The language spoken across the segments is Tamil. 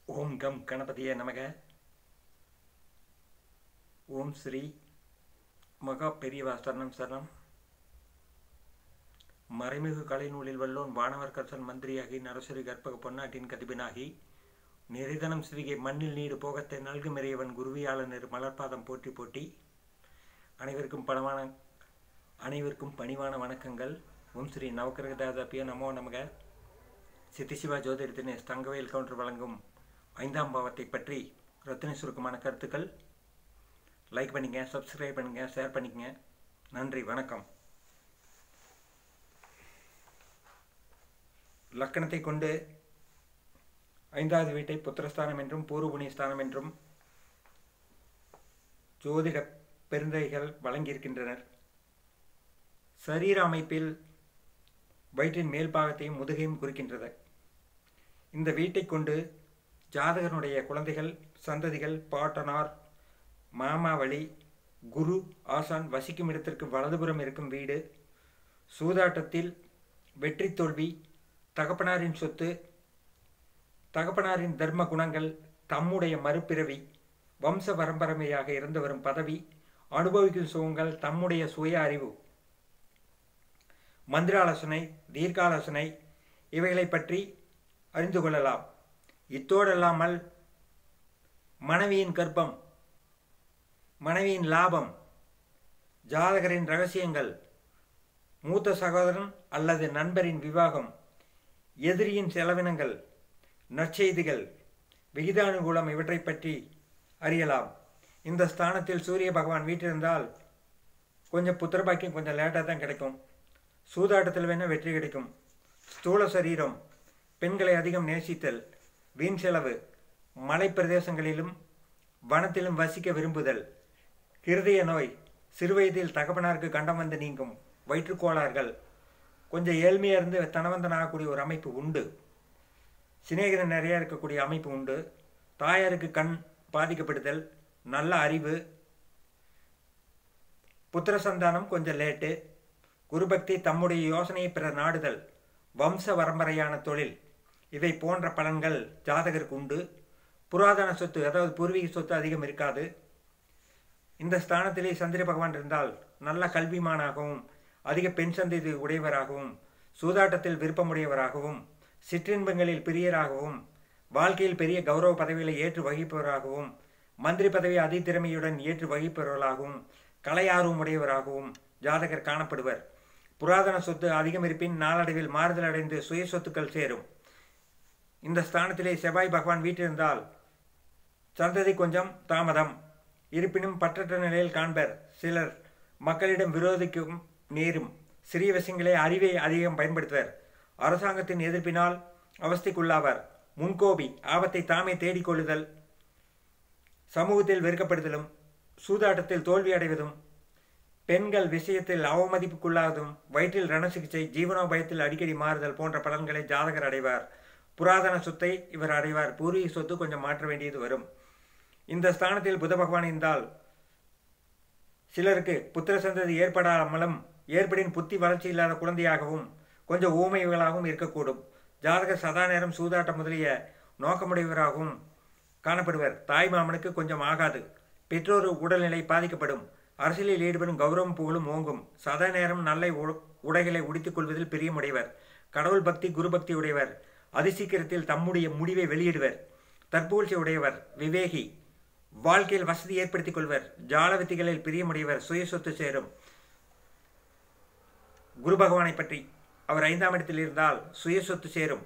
ஓம் கம் கணபதியே நமக ஓம் ஸ்ரீ மகா பெரியவா சரணம் சரணம் மறைமிகு கலைநூலில் வல்லோன் வானவர் கர்சன் மந்திரியாகி நரசுரி கற்பக பொன்னாட்டின் கதிபினாகி நெறிதனம் சிவிகை மண்ணில் நீடு போகத்தை நல்கு மெறியவன் குருவியாளனர் மலர்பாதம் போற்றி போட்டி அனைவருக்கும் பணமான அனைவருக்கும் பணிவான வணக்கங்கள் ஓம் ஸ்ரீ நவக்கிரகதாதாபிய நமோ நமக சித்திசிவா ஜோதிடத்தின் தங்கவேல் கவுண்டர் வழங்கும் ஐந்தாம் பாவத்தை பற்றி ரத்தின சுருக்கமான கருத்துக்கள் லைக் பண்ணிங்க சப்ஸ்கிரைப் பண்ணுங்க ஷேர் பண்ணிக்கங்க நன்றி வணக்கம் லக்கணத்தை கொண்டு ஐந்தாவது வீட்டை புத்திரஸ்தானம் என்றும் பூர்வபுணிய ஸ்தானம் என்றும் ஜோதிட பெருந்தைகள் வழங்கியிருக்கின்றனர் சரீர அமைப்பில் வயிற்றின் மேல் பாகத்தையும் முதுகையும் குறிக்கின்றது இந்த வீட்டை கொண்டு ஜாதகனுடைய குழந்தைகள் சந்ததிகள் பாட்டனார் மாமாவளி குரு ஆசான் வசிக்கும் இடத்திற்கு வலதுபுறம் இருக்கும் வீடு சூதாட்டத்தில் வெற்றி தோல்வி தகப்பனாரின் சொத்து தகப்பனாரின் தர்ம குணங்கள் தம்முடைய மறுபிறவி வம்ச பரம்பரமையாக இருந்து வரும் பதவி அனுபவிக்கும் சுகங்கள் தம்முடைய சுய அறிவு மந்திராலோசனை தீர்க்காலோசனை இவைகளை பற்றி அறிந்து கொள்ளலாம் இத்தோடல்லாமல் மனைவியின் கர்ப்பம் மனைவியின் லாபம் ஜாதகரின் ரகசியங்கள் மூத்த சகோதரன் அல்லது நண்பரின் விவாகம் எதிரியின் செலவினங்கள் நற்செய்திகள் விகிதானுகூலம் இவற்றை பற்றி அறியலாம் இந்த ஸ்தானத்தில் சூரிய பகவான் வீட்டிருந்தால் கொஞ்சம் புத்திரபாக்கியம் கொஞ்சம் லேட்டாக தான் கிடைக்கும் சூதாட்டத்தில் வேணால் வெற்றி கிடைக்கும் ஸ்தூல சரீரம் பெண்களை அதிகம் நேசித்தல் வீண் செலவு மலை பிரதேசங்களிலும் வனத்திலும் வசிக்க விரும்புதல் இருதய நோய் சிறுவயதில் தகப்பனாருக்கு கண்டம் வந்து நீங்கும் வயிற்றுக்கோளாறுகள் கொஞ்சம் ஏழ்மையாக இருந்து தனவந்தன் ஆகக்கூடிய ஒரு அமைப்பு உண்டு சிநேகிதன் நிறையா இருக்கக்கூடிய அமைப்பு உண்டு தாயாருக்கு கண் பாதிக்கப்படுதல் நல்ல அறிவு புத்திர சந்தானம் கொஞ்சம் லேட்டு குருபக்தி தம்முடைய யோசனையை பிற நாடுதல் வம்ச வரம்பரையான தொழில் இவை போன்ற பலன்கள் ஜாதகருக்கு உண்டு புராதன சொத்து அதாவது பூர்வீக சொத்து அதிகம் இருக்காது இந்த ஸ்தானத்திலே சந்திர பகவான் இருந்தால் நல்ல கல்விமானாகவும் அதிக பெண் சந்ததி உடையவராகவும் சூதாட்டத்தில் விருப்பமுடையவராகவும் சிற்றின்பங்களில் பிரியராகவும் வாழ்க்கையில் பெரிய கௌரவ பதவிகளை ஏற்று வகிப்பவராகவும் மந்திரி பதவி அதிதிறமையுடன் ஏற்று வகிப்பவர்களாகவும் கலையார்வம் உடையவராகவும் ஜாதகர் காணப்படுவர் புராதன சொத்து அதிகம் இருப்பின் நாளடைவில் மாறுதல் அடைந்து சுய சொத்துக்கள் சேரும் இந்த ஸ்தானத்திலே செவ்வாய் பகவான் வீட்டிருந்தால் சந்ததி கொஞ்சம் தாமதம் இருப்பினும் பற்றற்ற நிலையில் காண்பர் சிலர் மக்களிடம் விரோதிக்கும் நேரும் சிறிய விஷயங்களே அறிவை அதிகம் பயன்படுத்துவர் அரசாங்கத்தின் எதிர்ப்பினால் அவஸ்தைக்குள்ளாவர் முன்கோபி ஆபத்தை தாமே தேடிக்கொள்ளுதல் சமூகத்தில் வெறுக்கப்படுதலும் சூதாட்டத்தில் தோல்வி அடைவதும் பெண்கள் விஷயத்தில் அவமதிப்புக்குள்ளாவதும் வயிற்றில் ரண சிகிச்சை ஜீவனோபயத்தில் அடிக்கடி மாறுதல் போன்ற பலன்களை ஜாதகர் அடைவார் புராதன சொத்தை இவர் அடைவார் பூர்வீக சொத்து கொஞ்சம் மாற்ற வேண்டியது வரும் இந்த ஸ்தானத்தில் புத பகவான் இருந்தால் சிலருக்கு புத்திர சந்ததி ஏற்படாமலும் ஏற்படின் புத்தி வளர்ச்சி இல்லாத குழந்தையாகவும் கொஞ்சம் ஊமைகளாகவும் இருக்கக்கூடும் ஜாதகர் சதா நேரம் சூதாட்டம் முதலிய நோக்கமுடையவராகவும் காணப்படுவர் தாய் மாமனுக்கு கொஞ்சம் ஆகாது பெற்றோர் உடல்நிலை பாதிக்கப்படும் அரசியலில் ஈடுபடும் கௌரவம் புகழும் ஓங்கும் சதா நேரம் நல்ல உடைகளை உடித்துக் கொள்வதில் பிரியமுடையவர் கடவுள் பக்தி குரு பக்தி உடையவர் அதிசீக்கிரத்தில் தம்முடைய முடிவை வெளியிடுவர் தற்பூழ்ச்சி உடையவர் விவேகி வாழ்க்கையில் வசதி ஏற்படுத்திக் கொள்வர் ஜால வித்திகளில் பிரியமுடையவர் சுய சொத்து சேரும் குரு பகவானை பற்றி அவர் ஐந்தாம் இடத்தில் இருந்தால் சுய சொத்து சேரும்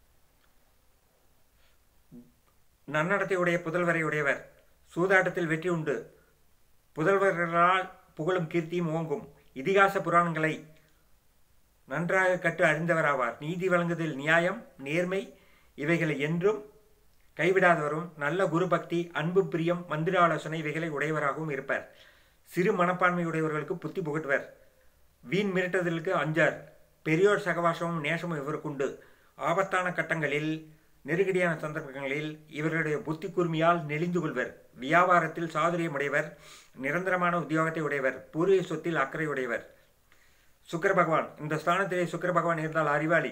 நன்னடத்தை உடைய புதல்வரை உடையவர் சூதாட்டத்தில் வெற்றி உண்டு புதல்வர்களால் புகழும் கீர்த்தியும் ஓங்கும் இதிகாச புராணங்களை நன்றாக கற்று அறிந்தவராவார் நீதி வழங்குதல் நியாயம் நேர்மை இவைகளை என்றும் கைவிடாதவரும் நல்ல குரு பக்தி அன்பு பிரியம் மந்திர ஆலோசனை இவைகளை உடையவராகவும் இருப்பார் சிறு மனப்பான்மை உடையவர்களுக்கு புத்தி புகட்டுவர் வீண் மிரட்டுதலுக்கு அஞ்சார் பெரியோர் சகவாசமும் நேசமும் இவருக்குண்டு ஆபத்தான கட்டங்களில் நெருக்கடியான சந்தர்ப்பங்களில் இவர்களுடைய புத்தி கூர்மையால் நெளிந்து கொள்வர் வியாபாரத்தில் சாதுரியம் உடையவர் நிரந்தரமான உத்தியோகத்தை உடையவர் பூர்வீக சொத்தில் அக்கறை உடையவர் சுக்கர பகவான் இந்த ஸ்தானத்திலே சுக்கர பகவான் இருந்தால் அறிவாளி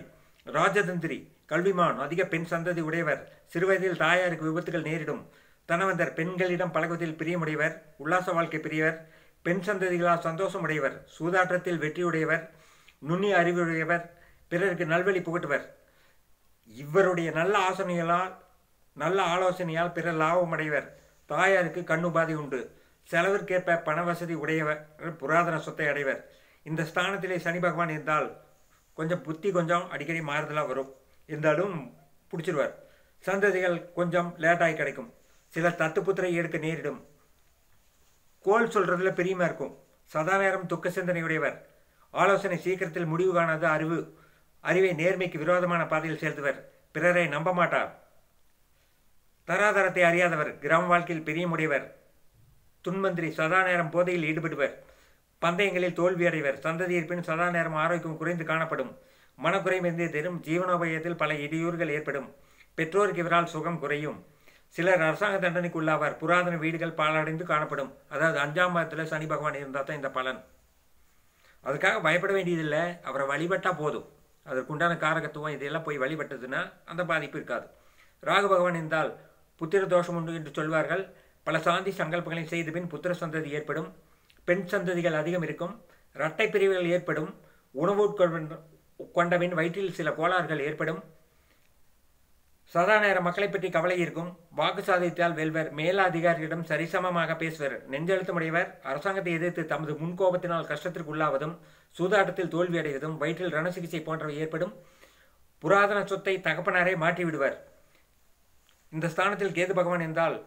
ராஜதந்திரி கல்விமான் அதிக பெண் சந்ததி உடையவர் சிறுவயதில் தாயாருக்கு விபத்துகள் நேரிடும் தனவந்தர் பெண்களிடம் பழகுவதில் பிரியமுடையவர் உல்லாச வாழ்க்கை பிரியவர் பெண் சந்ததிகளால் சந்தோஷமுடையவர் சூதாட்டத்தில் வெற்றியுடையவர் நுண்ணிய அறிவுடையவர் பிறருக்கு நல்வழி புகட்டுவர் இவருடைய நல்ல ஆசனைகளால் நல்ல ஆலோசனையால் பிறர் லாபமடைவர் தாயாருக்கு கண்ணுபாதி உண்டு செலவிற்கேற்ப பண வசதி உடையவர் புராதன சொத்தை அடைவர் இந்த ஸ்தானத்திலே சனி பகவான் இருந்தால் கொஞ்சம் புத்தி கொஞ்சம் அடிக்கடி மாறுதலாக வரும் இருந்தாலும் பிடிச்சிருவார் சந்ததிகள் கொஞ்சம் லேட்டாகி கிடைக்கும் சில தத்துப்புத்திரை எடுக்க நேரிடும் கோல் சொல்றதுல பெரியமா இருக்கும் சதா நேரம் துக்க சிந்தனையுடையவர் ஆலோசனை சீக்கிரத்தில் முடிவு காணாத அறிவு அறிவை நேர்மைக்கு விரோதமான பாதையில் செலுத்துவர் பிறரை நம்ப மாட்டார் தராதரத்தை அறியாதவர் கிராம வாழ்க்கையில் பிரியமுடையவர் துன்மந்திரி சதா நேரம் போதையில் ஈடுபடுவர் பந்தயங்களில் தோல்வியடைவர் சந்ததி இருப்பின் சதா நேரம் ஆரோக்கியம் குறைந்து காணப்படும் மனக்குறைமிருந்து தரும் ஜீவனோபயத்தில் பல இடையூறுகள் ஏற்படும் பெற்றோருக்கு இவரால் சுகம் குறையும் சிலர் அரசாங்க தண்டனைக்கு உள்ளாவார் புராதன வீடுகள் பாலடைந்து காணப்படும் அதாவது அஞ்சாம் பாதத்தில் சனி பகவான் இருந்தால் தான் இந்த பலன் அதுக்காக பயப்பட வேண்டியதில்லை அவரை வழிபட்டா போதும் அதற்குண்டான காரகத்துவம் இதெல்லாம் போய் வழிபட்டதுன்னா அந்த பாதிப்பு இருக்காது ராகு பகவான் இருந்தால் புத்திர தோஷம் உண்டு என்று சொல்வார்கள் பல சாந்தி சங்கல்பங்களை செய்த பின் புத்திர சந்ததி ஏற்படும் பெண் சந்ததிகள் அதிகம் இருக்கும் இரட்டை பிரிவுகள் ஏற்படும் உணவு உட்கொண்ட கொண்டபின் வயிற்றில் சில கோளாறுகள் ஏற்படும் சதா நேர மக்களை பற்றி கவலை இருக்கும் வாக்கு சாதித்தால் வெல்வர் மேலதிகாரியிடம் சரிசமமாக பேசுவர் நெஞ்செழுத்தமுடையவர் அரசாங்கத்தை எதிர்த்து தமது முன்கோபத்தினால் கஷ்டத்திற்கு உள்ளாவதும் சூதாட்டத்தில் தோல்வியடைவதும் வயிற்றில் ரண சிகிச்சை போன்றவை ஏற்படும் புராதன சொத்தை தகப்பனாரே மாற்றிவிடுவர் இந்த ஸ்தானத்தில் கேது பகவான் என்றால்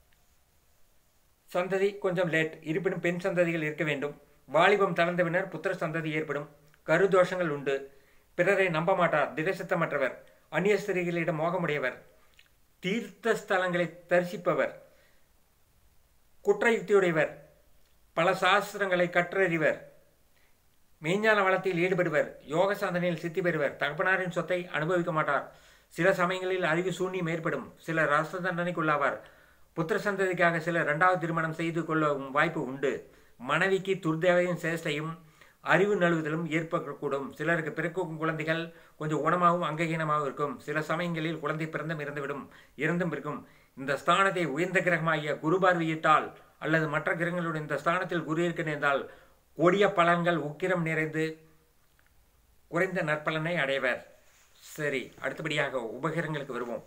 சந்ததி கொஞ்சம் லேட் இருப்பினும் பெண் சந்ததிகள் இருக்க வேண்டும் வாலிபம் தளர்ந்தவினர் புத்திர சந்ததி ஏற்படும் கருதோஷங்கள் உண்டு பிறரை நம்ப மாட்டார் திடசித்தமற்றவர் அந்நிய ஸ்திரீகளிடம் மோகமுடையவர் தீர்த்த ஸ்தலங்களை தரிசிப்பவர் குற்றயுக்தியுடையவர் பல சாஸ்திரங்களை கற்றறிவர் மெய்ஞான வளத்தில் ஈடுபடுவர் யோக சாதனையில் சித்தி பெறுவர் தகப்பனாரின் சொத்தை அனுபவிக்க மாட்டார் சில சமயங்களில் அறிவு சூன்யம் ஏற்படும் சிலர் ரச தண்டனைக்குள்ளாவார் புத்திர சந்ததிக்காக சிலர் இரண்டாவது திருமணம் செய்து கொள்ளும் வாய்ப்பு உண்டு மனைவிக்கு துர்தேவையும் சேஷ்டையும் அறிவு நழுவுதலும் ஏற்படக்கூடும் சிலருக்கு பிறக்கும் குழந்தைகள் கொஞ்சம் குணமாகவும் அங்ககீனமாகவும் இருக்கும் சில சமயங்களில் குழந்தை பிறந்தும் இறந்துவிடும் இறந்தும் இருக்கும் இந்த ஸ்தானத்தை உயர்ந்த கிரகமாகிய குரு பார்வையிட்டால் அல்லது மற்ற கிரகங்களுடன் இந்த ஸ்தானத்தில் குரு இருக்க நேர்ந்தால் கொடிய பலன்கள் உக்கிரம் நிறைந்து குறைந்த நற்பலனை அடைவர் சரி அடுத்தபடியாக உபகிரகங்களுக்கு வருவோம்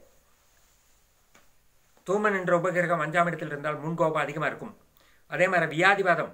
தூமன் என்ற உபகிரகம் அஞ்சாம் இடத்தில் இருந்தால் முன்கோபம் அதிகமாக இருக்கும் அதே மாதிரி வியாதிவாதம்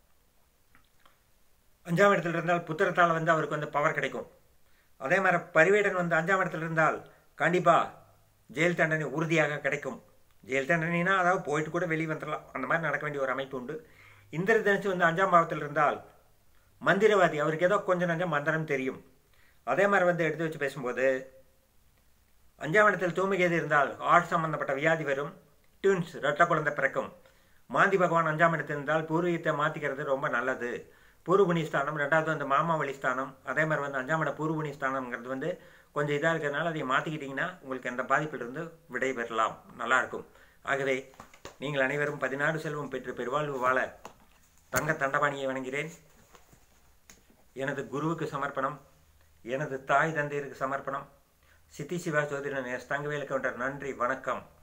அஞ்சாம் இடத்துல இருந்தால் புத்திரத்தால் வந்து அவருக்கு வந்து பவர் கிடைக்கும் அதே மாதிரி பரிவேடன் வந்து அஞ்சாம் இடத்துல இருந்தால் கண்டிப்பாக ஜெயில் தண்டனை உறுதியாக கிடைக்கும் ஜெயில் தண்டனைனா அதாவது போயிட்டு கூட வெளியே வந்துடலாம் அந்த மாதிரி நடக்க வேண்டிய ஒரு அமைப்பு உண்டு இந்திர தனுசு வந்து அஞ்சாம் பாவத்தில் இருந்தால் மந்திரவாதி அவருக்கு ஏதோ கொஞ்சம் நஞ்சம் மந்திரம் தெரியும் அதே மாதிரி வந்து எடுத்து வச்சு பேசும்போது அஞ்சாம் இடத்தில் தூமிகேது இருந்தால் ஆர்ட் சம்பந்தப்பட்ட வியாதி வரும் டியூன்ஸ் ரெட்ட குழந்தை பிறக்கும் மாந்தி பகவான் அஞ்சாம் இடத்தில் இருந்தால் பூர்வீகத்தை மாற்றிக்கிறது ரொம்ப நல்லது பூர்வபுணி ஸ்தானம் ரெண்டாவது வந்து மாமாவளி ஸ்தானம் அதே மாதிரி வந்து அஞ்சாம் இட பூர்வபுணி ஸ்தானம்ங்கிறது வந்து கொஞ்சம் இதாக இருக்கிறதுனால அதை மாற்றிக்கிட்டிங்கன்னா உங்களுக்கு எந்த பாதிப்பிலிருந்து விடை பெறலாம் நல்லாயிருக்கும் ஆகவே நீங்கள் அனைவரும் பதினாறு செல்வம் பெற்று பெருவாழ்வு வாழ தங்க தண்டபாணியை வணங்குகிறேன் எனது குருவுக்கு சமர்ப்பணம் எனது தாய் தந்தையருக்கு சமர்ப்பணம் சித்தி சிவா ஜோதிடன் எஸ் தங்கவேலு கவுண்டர் நன்றி வணக்கம்